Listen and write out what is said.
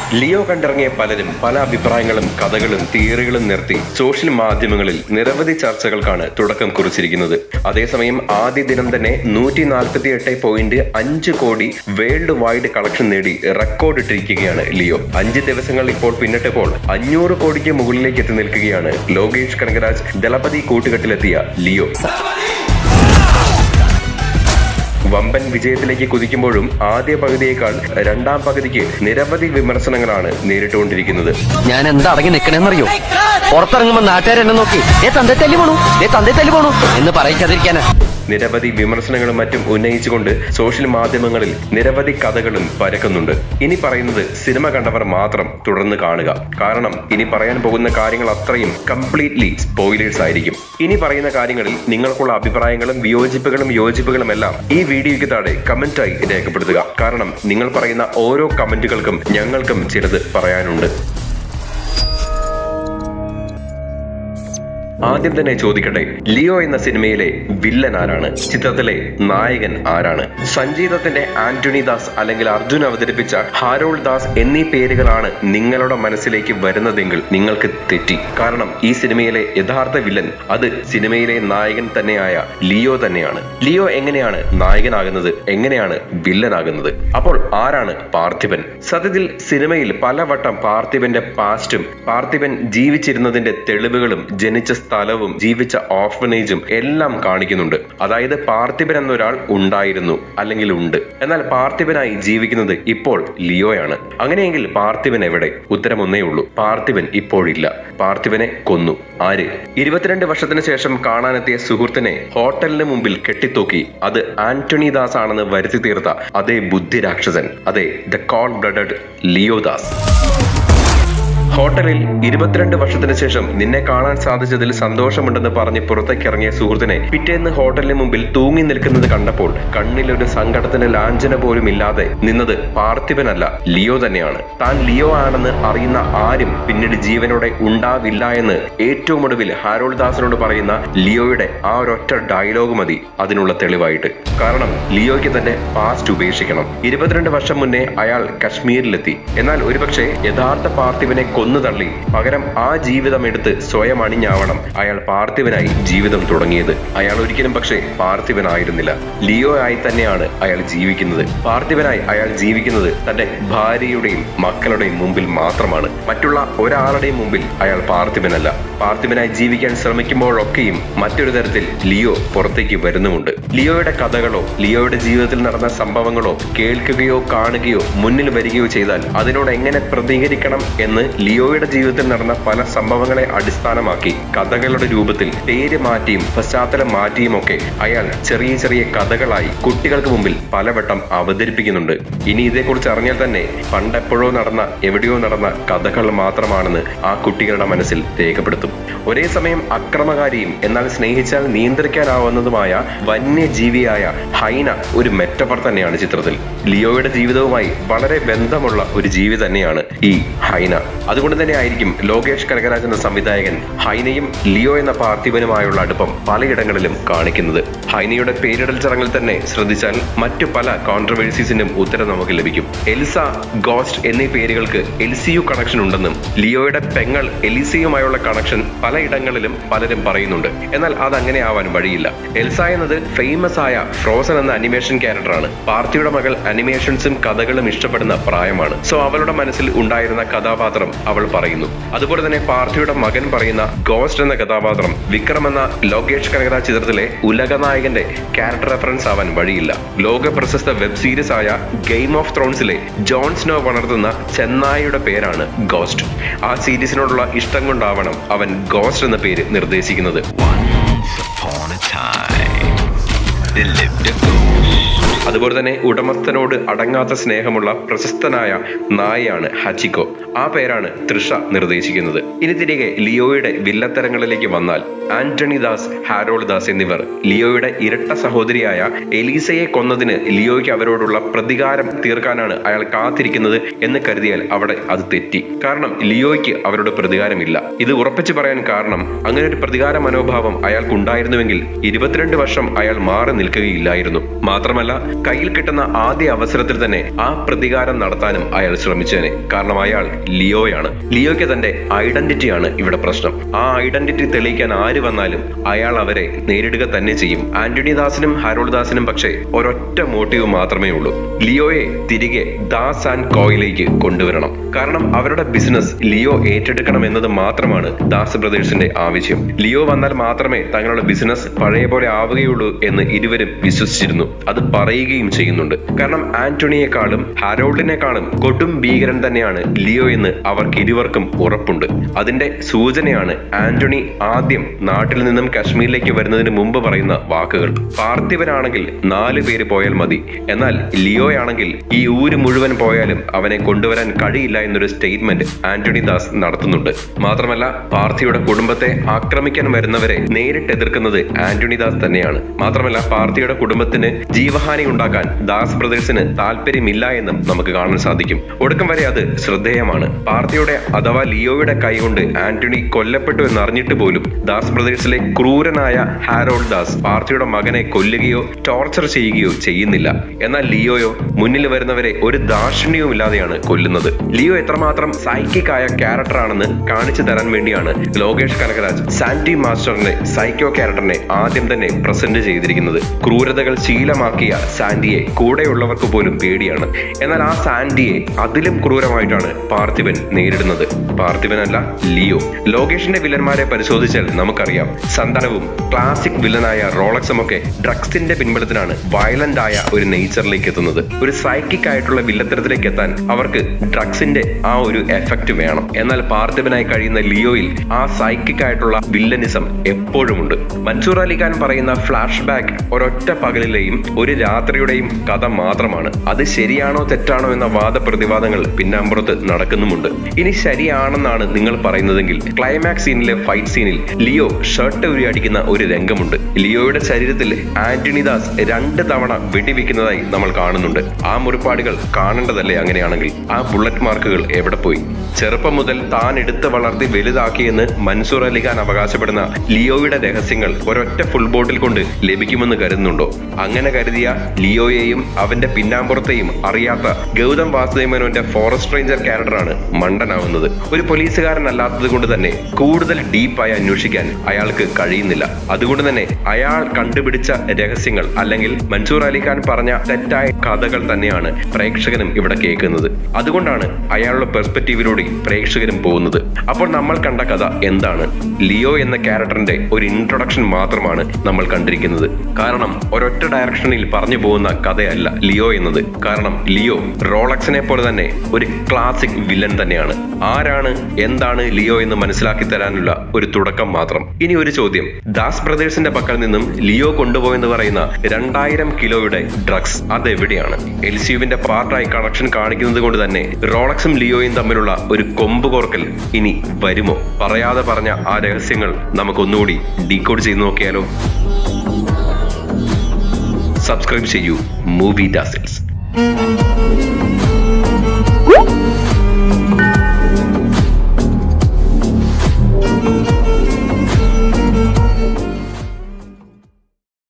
Leo കണ്ടിറങ്ങിയ പലരും പല അഭിപ്രായങ്ങളും കഥകളും തിയറികളും നിർത്തി സോഷ്യൽ മാധ്യമങ്ങളിൽ നിരവധി ചർച്ചകൾക്കാണ് തുടക്കം കുറിച്ചിരിക്കുന്നത് അതേസമയം ആദ്യ ദിനം തന്നെ നൂറ്റി നാൽപ്പത്തി എട്ട് പോയിന്റ് അഞ്ച് കോടി വേൾഡ് വൈഡ് കളക്ഷൻ നേടി റെക്കോർഡ് ഇട്ടിരിക്കുകയാണ് ലിയോ അഞ്ച് ദിവസങ്ങൾ ഇപ്പോൾ പിന്നിട്ടപ്പോൾ അഞ്ഞൂറ് കോടിക്ക് മുകളിലേക്ക് എത്തി നിൽക്കുകയാണ് ലോകേഷ് കനകരാജ് ദളപതി കൂട്ടുകെട്ടിലെത്തിയ ലിയോ വമ്പൻ വിജയത്തിലേക്ക് കുതിക്കുമ്പോഴും ആദ്യ പകുതിയേക്കാൾ രണ്ടാം പകുതിക്ക് നിരവധി വിമർശനങ്ങളാണ് നേരിട്ടുകൊണ്ടിരിക്കുന്നത് ഞാൻ എന്താ അടങ്ങി നിക്കണേന്നറിയോ പുറത്തിറങ്ങുമ്പോ നാട്ടുകാർ എന്നെ നോക്കി ഏ തന്തേ തല്ലി പോണു ഏ തന്തേ തല്ലി പോണു എന്ന് പറയിക്കാതിരിക്കാനാ നിരവധി വിമർശനങ്ങളും മറ്റും ഉന്നയിച്ചുകൊണ്ട് സോഷ്യൽ മാധ്യമങ്ങളിൽ നിരവധി കഥകളും പരക്കുന്നുണ്ട് ഇനി പറയുന്നത് സിനിമ കണ്ടവർ മാത്രം തുടർന്ന് കാണുക കാരണം ഇനി പറയാൻ പോകുന്ന കാര്യങ്ങൾ അത്രയും കംപ്ലീറ്റ്ലി സ്പോയിലേഴ്സ് ആയിരിക്കും ഇനി പറയുന്ന കാര്യങ്ങളിൽ നിങ്ങൾക്കുള്ള അഭിപ്രായങ്ങളും വിയോജിപ്പുകളും യോജിപ്പുകളും എല്ലാം ഈ വീഡിയോയ്ക്ക് താഴെ കമന്റായി രേഖപ്പെടുത്തുക കാരണം നിങ്ങൾ പറയുന്ന ഓരോ കമന്റുകൾക്കും ഞങ്ങൾക്കും ചിലത് പറയാനുണ്ട് ആദ്യം തന്നെ ചോദിക്കട്ടെ ലിയോ എന്ന സിനിമയിലെ വില്ലൻ ആരാണ് ചിത്രത്തിലെ നായകൻ ആരാണ് സംഗീതത്തിന്റെ ആന്റണി ദാസ് അല്ലെങ്കിൽ അർജുൻ അവതരിപ്പിച്ച ഹാരോൾ ദാസ് എന്നീ പേരുകളാണ് നിങ്ങളുടെ മനസ്സിലേക്ക് വരുന്നതെങ്കിൽ നിങ്ങൾക്ക് തെറ്റി കാരണം ഈ സിനിമയിലെ യഥാർത്ഥ വില്ലൻ അത് സിനിമയിലെ നായകൻ തന്നെയായ ലിയോ തന്നെയാണ് ലിയോ എങ്ങനെയാണ് നായകനാകുന്നത് എങ്ങനെയാണ് വില്ലനാകുന്നത് അപ്പോൾ ആരാണ് പാർത്ഥിപൻ സത്യത്തിൽ സിനിമയിൽ പലവട്ടം പാർത്ഥിപന്റെ പാസ്റ്റും പാർത്ഥിപൻ ജീവിച്ചിരുന്നതിന്റെ തെളിവുകളും ജനിച്ച സ്ഥലവും ജീവിച്ച ഓർഫനേജും എല്ലാം കാണിക്കുന്നുണ്ട് അതായത് പാർത്ഥിപൻ എന്നൊരാൾ ഉണ്ടായിരുന്നു അല്ലെങ്കിൽ ഉണ്ട് എന്നാൽ പാർത്ഥിപനായി ജീവിക്കുന്നത് ഇപ്പോൾ ലിയോയാണ് അങ്ങനെയെങ്കിൽ പാർത്ഥിപൻ എവിടെ ഉത്തരം ഒന്നേ ഉള്ളൂ പാർത്ഥിപൻ ഇപ്പോഴില്ല പാർത്ഥിപനെ കൊന്നു ആര് ഇരുപത്തിരണ്ട് വർഷത്തിന് ശേഷം കാണാനെത്തിയ സുഹൃത്തിനെ ഹോട്ടലിന് മുമ്പിൽ കെട്ടിത്തൂക്കി അത് ആന്റണി ദാസ് ആണെന്ന് വരുത്തി തീർത്ത അതേ ബുദ്ധി രാക്ഷസൻ അതെ the cold blooded Leo Das ഹോട്ടലിൽ ഇരുപത്തിരണ്ട് വർഷത്തിന് ശേഷം നിന്നെ കാണാൻ സാധിച്ചതിൽ സന്തോഷമുണ്ടെന്ന് പറഞ്ഞ് പുറത്തേക്ക് ഇറങ്ങിയ സുഹൃത്തിനെ പിറ്റേന്ന് ഹോട്ടലിന് മുമ്പിൽ തൂങ്ങി നിൽക്കുന്നത് കണ്ടപ്പോൾ കണ്ണിൽ ഒരു സങ്കടത്തിന്റെ ലാഞ്ചന പോലും ഇല്ലാതെ നിന്നത് പാർത്ഥിവനല്ല ലിയോ തന്നെയാണ് താൻ ലിയോ ആണെന്ന് അറിയുന്ന ആരും പിന്നീട് ജീവനോടെ ഉണ്ടാവില്ല എന്ന് ഏറ്റവും ഒടുവിൽ ഹാരോൾ ദാസിനോട് പറയുന്ന ലിയോയുടെ ആ ഒരൊറ്റ ഡയലോഗ് മതി അതിനുള്ള തെളിവായിട്ട് കാരണം ലിയോയ്ക്ക് തന്റെ പാസ്റ്റ് ഉപേക്ഷിക്കണം ഇരുപത്തിരണ്ട് വർഷം മുന്നേ അയാൾ കശ്മീരിലെത്തി എന്നാൽ ഒരുപക്ഷെ യഥാർത്ഥ പാർത്ഥിവനെ കൊന്നു തള്ളി പകരം ആ ജീവിതം എടുത്ത് സ്വയം അണിഞ്ഞാവണം അയാൾ പാർത്ഥിവനായി ജീവിതം തുടങ്ങിയത് അയാൾ ഒരിക്കലും പക്ഷേ പാർത്ഥിവനായിരുന്നില്ല ലിയോ ആയി തന്നെയാണ് അയാൾ ജീവിക്കുന്നത് പാർത്ഥിവനായി അയാൾ ജീവിക്കുന്നത് തന്റെ ഭാര്യയുടെയും മക്കളുടെയും മുമ്പിൽ മാത്രമാണ് മറ്റുള്ള ഒരാളുടെയും മുമ്പിൽ അയാൾ പാർത്ഥിവനല്ല പാർത്ഥിവനായി ജീവിക്കാൻ ശ്രമിക്കുമ്പോഴൊക്കെയും മറ്റൊരു തരത്തിൽ ലിയോ പുറത്തേക്ക് വരുന്നുമുണ്ട് ലിയോയുടെ കഥകളോ ലിയോയുടെ ജീവിതത്തിൽ നടന്ന സംഭവങ്ങളോ കേൾക്കുകയോ കാണുകയോ മുന്നിൽ വരികയോ ചെയ്താൽ അതിനോട് എങ്ങനെ പ്രതികരിക്കണം എന്ന് ലിയോയുടെ ജീവിതത്തിൽ നടന്ന പല സംഭവങ്ങളെ അടിസ്ഥാനമാക്കി കഥകളുടെ രൂപത്തിൽ പേര് മാറ്റിയും പശ്ചാത്തലം മാറ്റിയും ഒക്കെ അയാൾ ചെറിയ ചെറിയ കഥകളായി കുട്ടികൾക്ക് മുമ്പിൽ പലവട്ടം അവതരിപ്പിക്കുന്നുണ്ട് ഇനി ഇതേക്കുറിച്ച് അറിഞ്ഞാൽ തന്നെ പണ്ടെപ്പോഴോ നടന്ന എവിടെയോ നടന്ന കഥകൾ മാത്രമാണെന്ന് ആ കുട്ടികളുടെ മനസ്സിൽ രേഖപ്പെടുത്തും ഒരേ സമയം അക്രമകാരിയും എന്നാൽ സ്നേഹിച്ചാൽ നിയന്ത്രിക്കാനാവുന്നതുമായ വന്യജീവിയായ ഹൈന ഒരു മെറ്റഫർ തന്നെയാണ് ചിത്രത്തിൽ ലിയോയുടെ ജീവിതവുമായി വളരെ ബന്ധമുള്ള ഒരു ജീവി തന്നെയാണ് ഈ ഹൈന അതുകൊണ്ട് തന്നെ ആയിരിക്കും ലോകേഷ് കനകരാജ് എന്ന സംവിധായകൻ ഹൈനയും ലിയോ എന്ന പാർത്ഥിവനുമായുള്ള അടുപ്പം പലയിടങ്ങളിലും കാണിക്കുന്നത് ഹൈനയുടെ പേരിടൽ ചടങ്ങിൽ തന്നെ ശ്രദ്ധിച്ചാൽ മറ്റു പല കോൺട്രവേഴ്സീസിനും ഉത്തരം നമുക്ക് ലഭിക്കും എൽസ ഗോസ്റ്റ് എന്നീ പേരുകൾക്ക് എൽ സി യു കണക്ഷൻ ഉണ്ടെന്നും ലിയോയുടെ പെങ്ങൾ എലിസയുമായുള്ള കണക്ഷൻ പലയിടങ്ങളിലും പലരും പറയുന്നുണ്ട് എന്നാൽ അതങ്ങനെ ആവാൻ വഴിയില്ല എൽസ എന്നത് ഫേമസ് ആയ ഫ്രോസൺ എന്ന അനിമേഷൻ ക്യാരക്ടറാണ് പാർത്ഥിയുടെ മകൾ അനിമേഷൻസും കഥകളും ഇഷ്ടപ്പെടുന്ന പ്രായമാണ് സോ അവളുടെ മനസ്സിൽ ഉണ്ടായിരുന്ന കഥാപാത്രം അവൾ പറയുന്നു അതുപോലെ തന്നെ പാർത്ഥിയുടെ മകൻ പറയുന്ന ഗോസ്റ്റ് എന്ന കഥാപാത്രം വിക്രം എന്ന ലോകേഷ് കനകരാജ് ചിത്രത്തിലെ ഉലകനായകന്റെ ക്യാരക്ടർ റെഫറൻസ് ആവാൻ വഴിയില്ല ലോക പ്രശസ്ത വെബ് സീരീസ് ആയ ഗെയിം ഓഫ് ത്രോൺസിലെ ജോൺ സ്നോ വളർത്തുന്ന ചെന്നായിയുടെ പേരാണ് ഗോസ്റ്റ് ആ സീരീസിനോടുള്ള ഇഷ്ടം കൊണ്ടാവണം അവൻ ഗോസ്റ്റ് എന്ന പേര് നിർദ്ദേശിക്കുന്നത് Once upon a time, there lived a ghost. അതുപോലെ തന്നെ ഉടമസ്ഥനോട് അടങ്ങാത്ത സ്നേഹമുള്ള പ്രശസ്തനായ നായയാണ് ഹച്ചിക്കോ ആ പേരാണ് തൃഷ നിർദ്ദേശിക്കുന്നത് ഇനി തിരികെ ലിയോയുടെ വില്ലത്തരങ്ങളിലേക്ക് വന്നാൽ ആന്റണി ദാസ് ഹാരോൾ ദാസ് എന്നിവർ ലിയോയുടെ ഇരട്ട സഹോദരിയായ എലീസയെ കൊന്നതിന് ലിയോയ്ക്ക് അവരോടുള്ള പ്രതികാരം തീർക്കാനാണ് അയാൾ കാത്തിരിക്കുന്നത് എന്ന് കരുതിയാൽ അവിടെ അത് തെറ്റി കാരണം ലിയോയ്ക്ക് അവരോട് പ്രതികാരമില്ല ഇത് ഉറപ്പിച്ചു പറയാൻ കാരണം അങ്ങനെ ഒരു പ്രതികാര മനോഭാവം അയാൾക്കുണ്ടായിരുന്നുവെങ്കിൽ ഇരുപത്തിരണ്ട് വർഷം അയാൾ മാറി നിൽക്കുകയില്ലായിരുന്നു മാത്രമല്ല കയ്യിൽ കിട്ടുന്ന ആദ്യ അവസരത്തിൽ തന്നെ ആ പ്രതികാരം നടത്താനും അയാൾ ശ്രമിച്ചേനെ കാരണം അയാൾ ലിയോയാണ് ലിയോയ്ക്ക് തന്റെ ഐഡന്റിറ്റിയാണ് ഇവിടെ പ്രശ്നം ആ ഐഡന്റിറ്റി തെളിയിക്കാൻ ആര് വന്നാലും അയാൾ അവരെ നേരിടുക തന്നെ ചെയ്യും ആന്റണി ദാസിനും ഹാരോൾഡ് ദാസിനും പക്ഷേ ഒരൊറ്റ മോട്ടീവ് മാത്രമേ ഉള്ളൂ ലിയോയെ തിരികെ ദാസ് ആൻഡ് കോയിലേക്ക് കൊണ്ടുവരണം കാരണം അവരുടെ ബിസിനസ് ലിയോ ഏറ്റെടുക്കണം എന്നത് മാത്രമാണ് ദാസ് ബ്രദേഴ്സിന്റെ ആവശ്യം ലിയോ വന്നാൽ മാത്രമേ തങ്ങളുടെ ബിസിനസ് പഴയ പോലെ ആവുകയുള്ളൂ എന്ന് ഇരുവരും വിശ്വസിച്ചിരുന്നു അത് പറയുകയും ചെയ്യുന്നുണ്ട് കാരണം ആന്റണിയെക്കാളും ഹാരോൾഡിനെക്കാളും കൊടും ഭീകരൻ തന്നെയാണ് ലിയോ എന്ന് അവർക്ക് ഇരുവർക്കും ഉറപ്പുണ്ട് അതിന്റെ സൂചനയാണ് ആന്റണി ആദ്യം നാട്ടിൽ നിന്നും കശ്മീരിലേക്ക് വരുന്നതിന് മുമ്പ് പറയുന്ന വാക്കുകൾ പാർത്ഥിവനാണെങ്കിൽ നാല് പേര് പോയാൽ മതി എന്നാൽ ലിയോയാണെങ്കിൽ ഈ ഊര് മുഴുവൻ പോയാലും അവനെ കൊണ്ടുവരാൻ കഴിയില്ല എന്നൊരു സ്റ്റേറ്റ്മെന്റ് ആന്റണി ദാസ് നടത്തുന്നുണ്ട് മാത്രമല്ല പാർത്ഥിയുടെ കുടുംബത്തെ ആക്രമിക്കാൻ വരുന്നവരെ നേരിട്ട് എതിർക്കുന്നത് ആന്റണി ദാസ് തന്നെയാണ് മാത്രമല്ല പാർത്ഥിയുടെ കുടുംബത്തിന് ജീവഹാനി ഉണ്ടാക്കാൻ ദാസ് ബ്രദേഴ്സിന് താല്പര്യമില്ല എന്നും നമുക്ക് കാണാൻ സാധിക്കും ഒടുക്കം വരെ അത് ശ്രദ്ധേയമാണ് പാർത്ഥിയുടെ അഥവാ ലിയോയുടെ കൈകൊണ്ട് ആന്റണി കൊല്ലപ്പെട്ടു എന്നറിഞ്ഞിട്ട് പോലും ദാസ് ബ്രദേഴ്സിലെ ക്രൂരനായ ഹാരോൾഡ് ദാസ് പാർത്ഥിയുടെ മകനെ കൊല്ലുകയോ ടോർച്ചർ ചെയ്യുകയോ ചെയ്യുന്നില്ല എന്നാൽ ലിയോയോ മുന്നിൽ വരുന്നവരെ ഒരു ദാക്ഷിണ്യവും ഇല്ലാതെയാണ് കൊല്ലുന്നത് ലിയോ എത്രമാത്രം സൈക്കിക് ആയ ക്യാരക്ടർ ആണെന്ന് കാണിച്ചു തരാൻ വേണ്ടിയാണ് ലോകേഷ് കനകരാജ് സാന്റി മാസ്റ്ററിനെ സൈക്കോ ക്യാരക്ടറിനെ ആദ്യം തന്നെ പ്രസന്റ് ചെയ്തിരിക്കുന്നത് ക്രൂരതകൾ ശീലമാക്കിയ സാന്റിയെ കൂടെയുള്ളവർക്ക് പോലും പേടിയാണ് എന്നാൽ ആ സാന്റിയെ അതിലും ക്രൂരമായിട്ടാണ് പാർത്ഥിവൻ നേരിടുന്നത് പാർത്ഥിവനല്ല ലിയോ ലോകേഷിന്റെ വില്ലന്മാരെ പരിശോധിച്ചാൽ നമുക്കറിയാം സന്താനവും ക്ലാസിക് വില്ലനായ റോളക്സും ഒക്കെ ഡ്രഗ്സിന്റെ പിൻബലത്തിനാണ് വയലന്റ് ആയ ഒരു നേച്ചറിലേക്ക് എത്തുന്നത് ഒരു സൈക്കിക് ആയിട്ടുള്ള വില്ലത്തരത്തിലേക്ക് എത്താൻ അവർക്ക് ഡ്രഗ്സിന്റെ ആ ഒരു എഫക്റ്റ് വേണം എന്നാൽ പാർത്ഥിവനായി കഴിയുന്ന ലിയോയിൽ ആ സൈക്കിക് ആയിട്ടുള്ള വില്ലനിസം എപ്പോഴുമുണ്ട് മൻസൂർ അലി ഖാൻ പറയുന്ന ഫ്ലാഷ് ബാക്ക് ഒരൊറ്റ പകലിലെയും ഒരു രാത്രിയുടെയും കഥ മാത്രമാണ് അത് ശരിയാണോ തെറ്റാണോ എന്ന വാദപ്രതിവാദങ്ങൾ പിന്നാമ്പുറത്ത് നടക്കുന്നുമുണ്ട് ഇനി ശരിയാണെന്നാണ് നിങ്ങൾ പറയുന്നതെങ്കിൽ ക്ലൈമാക്സ് സീനിലെ ഫൈറ്റ് സീനിൽ ലിയോ ഷർട്ട് ഉരിയടിക്കുന്ന ഒരു രംഗമുണ്ട് ലിയോയുടെ ശരീരത്തിൽ ആന്റണി ദാസ് രണ്ട് തവണ വെടിവെക്കുന്നതായി നമ്മൾ കാണുന്നുണ്ട് ആ മുറിപ്പാടുകൾ കാണേണ്ടതല്ലേ അങ്ങനെയാണെങ്കിൽ ആ ബുള്ളറ്റ് മാർക്കുകൾ എവിടെ പോയി ചെറുപ്പം മുതൽ താൻ എടുത്ത് വളർത്തി വലുതാക്കിയെന്ന് മൻസൂർ അലി ഖാൻ അവകാശപ്പെടുന്ന ലിയോയുടെ രഹസ്യങ്ങൾ ഒരൊറ്റ ഫുൾ ബോട്ടിൽ കൊണ്ട് ലഭിക്കുമെന്ന് കരുതുന്നുണ്ടോ അങ്ങനെ കരുതിയ ലിയോയെയും അവന്റെ പിന്നാമ്പുറത്തെയും അറിയാത്ത ഗൗതം വാസുദേവനോന്റെ ഫോറസ്റ്റ് റേഞ്ചർ ക്യാരക്ടറാണ് മണ്ടനാവുന്നത് ഒരു പോലീസുകാരനല്ലാത്തത് കൊണ്ട് തന്നെ കൂടുതൽ ഡീപ്പായി അന്വേഷിക്കാൻ അയാൾക്ക് കഴിയുന്നില്ല അതുകൊണ്ട് തന്നെ അയാൾ കണ്ടുപിടിച്ച രഹസ്യങ്ങൾ അല്ലെങ്കിൽ മൻസൂർ അലി ഖാൻ പറഞ്ഞ തെറ്റായ കഥകൾ തന്നെയാണ് പ്രേക്ഷകനും ഇവിടെ കേൾക്കുന്നത് അതുകൊണ്ടാണ് അയാളുടെ പെർസ്പെക്റ്റീവിലൂടെ പ്രേക്ഷകരും പോകുന്നത് അപ്പോൾ നമ്മൾ കണ്ട കഥ എന്താണ് ലിയോ എന്ന ക്യാരക്ടറിന്റെ ഒരു ഇൻട്രൊഡക്ഷൻ മാത്രമാണ് നമ്മൾ കണ്ടിരിക്കുന്നത് കാരണം ഒരൊറ്റ ഡയറക്ഷനിൽ പറഞ്ഞു പോകുന്ന കഥയല്ല ലിയോ എന്നത് കാരണം ലിയോ റോളക്സിനെ പോലെ തന്നെ ഒരു ക്ലാസിക് വില്ലൻ തന്നെയാണ് ആരാണ് എന്താണ് ലിയോ എന്ന് മനസ്സിലാക്കി തരാനുള്ള ഒരു തുടക്കം മാത്രം ഇനി ഒരു ചോദ്യം ദാസ് ബ്രദേഴ്സിന്റെ പക്കൽ നിന്നും ലിയോ കൊണ്ടുപോയെന്ന് പറയുന്ന രണ്ടായിരം കിലോയുടെ ഡ്രഗ്സ് അതെവിടെയാണ് എൽസിയുവിന്റെ പാർട്ടായി കണക്ഷൻ കാണിക്കുന്നത് കൊണ്ട് തന്നെ റോളക്സും ലിയോയും തമ്മിലുള്ള ഒരു കൊമ്പ് കോർക്കൽ ഇനി വരുമോ പറയാതെ പറഞ്ഞ ആ രഹസ്യങ്ങൾ നമുക്കൊന്നുകൂടി ഡീകോഡ് ചെയ്ത് നോക്കിയാലോ സബ്സ്ക്രൈബ് ചെയ്യൂ മൂവി ഡാസിൽസ്